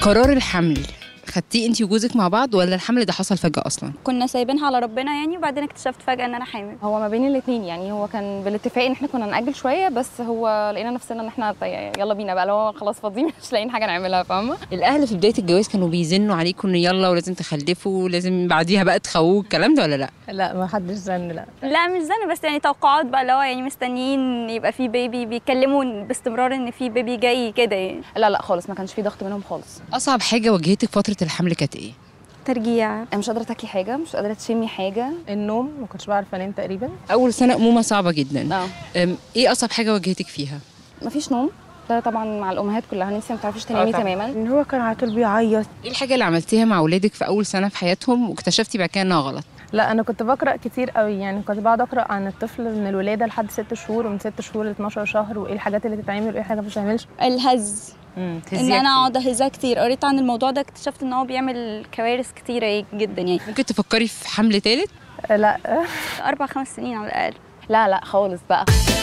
قرار الحمل خدتيه انت وجوزك مع بعض ولا الحمل ده حصل فجأة اصلا؟ كنا سايبينها على ربنا يعني وبعدين اكتشفت فجأة ان انا حامل هو ما بين الاثنين يعني هو كان بالاتفاق ان احنا كنا نأجل شويه بس هو لقينا نفسنا ان احنا طي- يلا بينا بقى لو خلاص فاضيين مش لاقيين حاجه نعملها فاهمه الاهل في بداية الجواز كانوا بيزنوا عليكم ان يلا ولازم تخلفوا ولازم بعديها بقى تخووه الكلام ده ولا لا؟ لا ما حدش زن لا لا مش زن بس يعني توقعات بقى اللي هو يعني مستنيين يبقى في بيبي بيتكلموا باستمرار ان في بيبي جاي كده يعني لا لا خالص ما كانش في ضغط منهم خالص اصعب حاجة واجهتك فترة الحمل كانت ايه؟ ترجيع انا مش قادره تاكلي حاجه مش قادره تشمي حاجه النوم ما كنتش بعرف انام تقريبا اول سنة امومة صعبة جدا اه أم، ايه اصعب حاجة واجهتك فيها؟ مفيش نوم ده طبعا مع الامهات كلها ان انت ما بتعرفيش تنامي طبعاً. تماما ان هو كان على طول بيعيط ايه الحاجة اللي عملتيها مع اولادك في اول سنة في حياتهم واكتشفتي بعد كده انها غلط؟ لا انا كنت بقرا كتير قوي يعني كنت بقعد اقرا عن الطفل من الولاده لحد ست شهور ومن ست شهور ل 12 شهر وايه الحاجات اللي تتعمل وايه الحاجات ما تتعملش الهز امم ان انا اقعد اهزها كتير قريت عن الموضوع ده اكتشفت ان هو بيعمل كوارث كتيره جدا يعني ممكن تفكري في حمل ثالث؟ آه، لا اربع خمس سنين على الاقل لا لا خالص بقى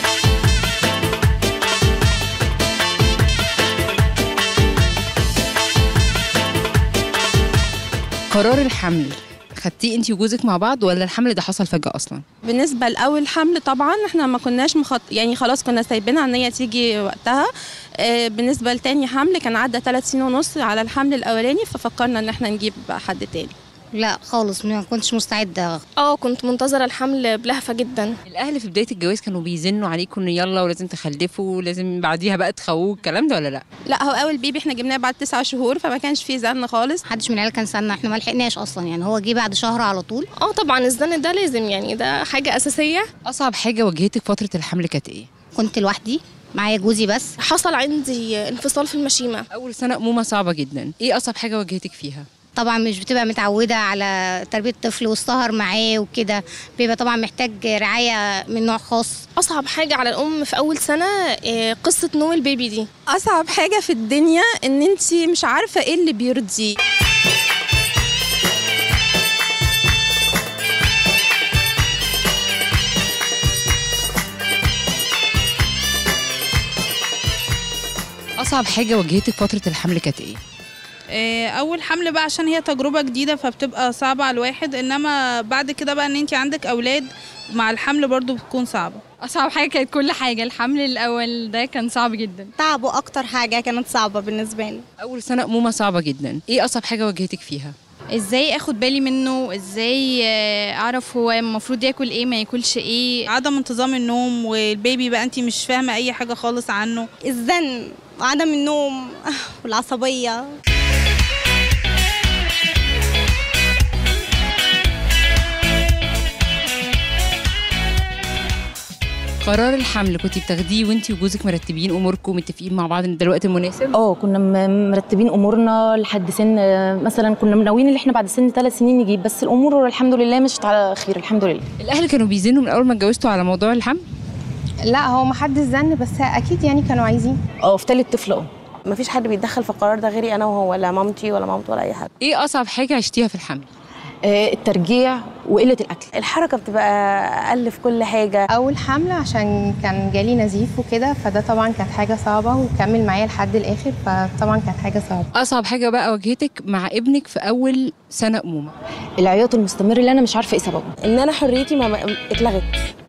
قرار الحمل خدتيه انت وجوزك مع بعض ولا الحمل ده حصل فجأة اصلا؟ بالنسبة لأول حمل طبعا احنا ما كناش مخط... يعني خلاص كنا سايبينها ان هي تيجي وقتها آه، بالنسبة لتاني حمل كان عدى ثلاث سنين ونص على الحمل الأولاني ففكرنا ان احنا نجيب حد تاني لا خالص ما كنتش مستعدة اه كنت منتظرة الحمل بلهفة جدا الاهل في بداية الجواز كانوا بيزنوا عليكم ان يلا ولازم تخلفوا ولازم بعديها بقى تخووه الكلام ده ولا لا؟ لا هو أول بيبي احنا جبناه بعد تسعة شهور فما كانش فيه زن خالص محدش من العيال كان سنة احنا ما لحقناش اصلا يعني هو جه بعد شهر على طول اه طبعا الزن ده لازم يعني ده حاجة أساسية اصعب حاجة واجهتك فترة الحمل كانت ايه؟ كنت لوحدي معايا جوزي بس حصل عندي انفصال في المشيمة اول سنة امومة صعبة جدا ايه اصعب حاجة واجهتك فيها؟ طبعا مش بتبقى متعودة على تربية الطفل والسهر معاه وكده بيبقى طبعا محتاج رعاية من نوع خاص أصعب حاجة على الأم في أول سنة آه، قصة نوم البيبي دي أصعب حاجة في الدنيا ان انت مش عارفة ايه اللي بيرضيه اصعب حاجة واجهتك فترة الحمل كانت ايه؟ آه، اول حمل بقى عشان هي تجربه جديده فبتبقى صعبه على الواحد انما بعد كده بقى ان انت عندك اولاد مع الحمل برضو بتكون صعبه أصعب حاجة كانت كل حاجة الحمل الأول ده كان صعب جدا تعبه اكتر حاجه كانت صعبه بالنسبه لي اول سنة امومة صعبة جدا ايه اصعب حاجة واجهتك فيها؟ ازاي اخد بالي منه ازاي آه، اعرف هو المفروض ياكل ايه ما ياكلش ايه عدم انتظام النوم والبيبي بقى انت مش فاهمه اي حاجه خالص عنه الزن وعدم النوم والعصبيه قرار الحمل كنت بتاخديه وانت وجوزك مرتبين اموركم متفقين مع بعض ان ده الوقت المناسب؟ اه كنا م- مرتبين امورنا لحد سن مثلا كنا ناويين ان احنا بعد سن ثلاث سنين نجيب بس الامور الحمد لله مشت على خير الحمد لله الاهل كانوا بيزنوا من اول ما اتجوزتوا على موضوع الحمل؟ لا هو ما حدش زن بس اكيد يعني كانوا عايزين اه في ثالث طفل اه مفيش حد بيتدخل في القرار ده غيري انا وهو ولا مامتي ولا مامته ولا اي حد ايه اصعب حاجة عشتيها في الحمل؟ آه، الترجيع وقله الاكل الحركه بتبقى اقل في كل حاجه اول حمل عشان كان جالي نزيف وكده فده طبعا كانت حاجه صعبه وكمل معايا لحد الاخر فطبعا كانت حاجه صعبه اصعب حاجة بقى واجهتك مع ابنك في اول سنة امومة العياط المستمر اللي انا مش عارفه ايه سببه ان انا حريتي ما اتلغت